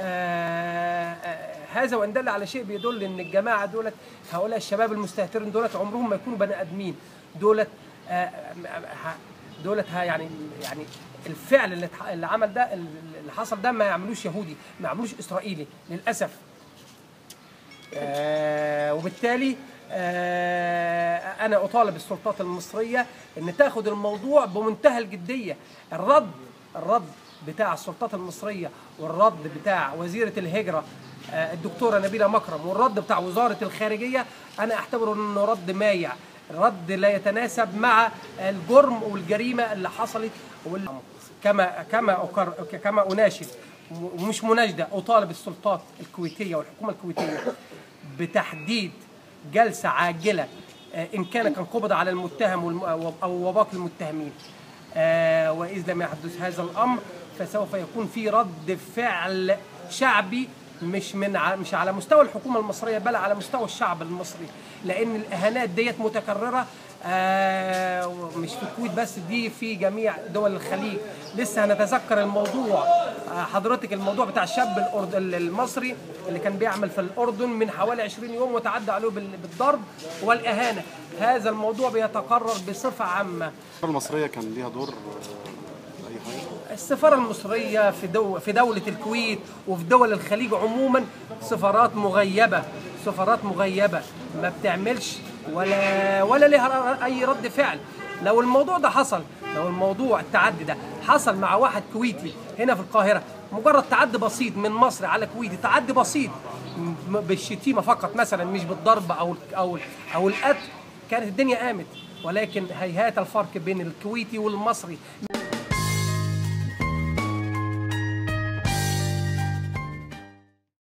آه، آه، هذا وان دل على شيء بيدل ان الجماعه دولت هؤلاء الشباب المستهترين دولت عمرهم ما يكونوا بني ادمين دولت آه، ه- دولت ها يعني يعني الفعل اللي اتح- اللي عمل ده اللي حصل ده ما يعملوش يهودي ما يعملوش اسرائيلي للاسف آه، وبالتالي آه، انا اطالب السلطات المصريه ان تاخد الموضوع بمنتهى الجديه الرد الرد بتاع السلطات المصريه والرد بتاع وزيره الهجره آه، الدكتوره نبيله مكرم والرد بتاع وزاره الخارجيه انا اعتبره انه رد مايع رد لا يتناسب مع الجرم والجريمه اللي حصلت وال- كما كما أكر كما اناشد ومش مناشده اطالب السلطات الكويتيه والحكومه الكويتيه بتحديد جلسه عاجله آه، ان كان كان قبض على المتهم والم- او وباقي المتهمين آه، واذا لم يحدث هذا الامر فسوف يكون في رد فعل شعبي مش من ع- مش على مستوى الحكومه المصريه بل على مستوى الشعب المصري لان الاهانات ديت متكرره آه، مش في الكويت بس دي في جميع دول الخليج لسه هنتذكر الموضوع آه، حضرتك الموضوع بتاع الشاب الأرد... المصري اللي كان بيعمل في الاردن من حوالي 20 يوم وتعدى عليه بال- بالضرب والاهانه هذا الموضوع بيتكرر بصفه عامه السفارة المصرية كان ليها دور آه، أي حاجة؟ السفارة المصرية في دو في دولة الكويت وفي دول الخليج عموما سفارات مغيبة سفارات مغيبة ما بتعملش ولا ولا لها أي رد فعل لو الموضوع ده حصل لو الموضوع التعدي ده حصل مع واحد كويتي هنا في القاهرة مجرد تعدي بسيط من مصر على كويتي تعدي بسيط م- بالشتيمة فقط مثلا مش بالضرب أو أو أو القتل كانت الدنيا قامت ولكن هيهات الفرق بين الكويتي والمصري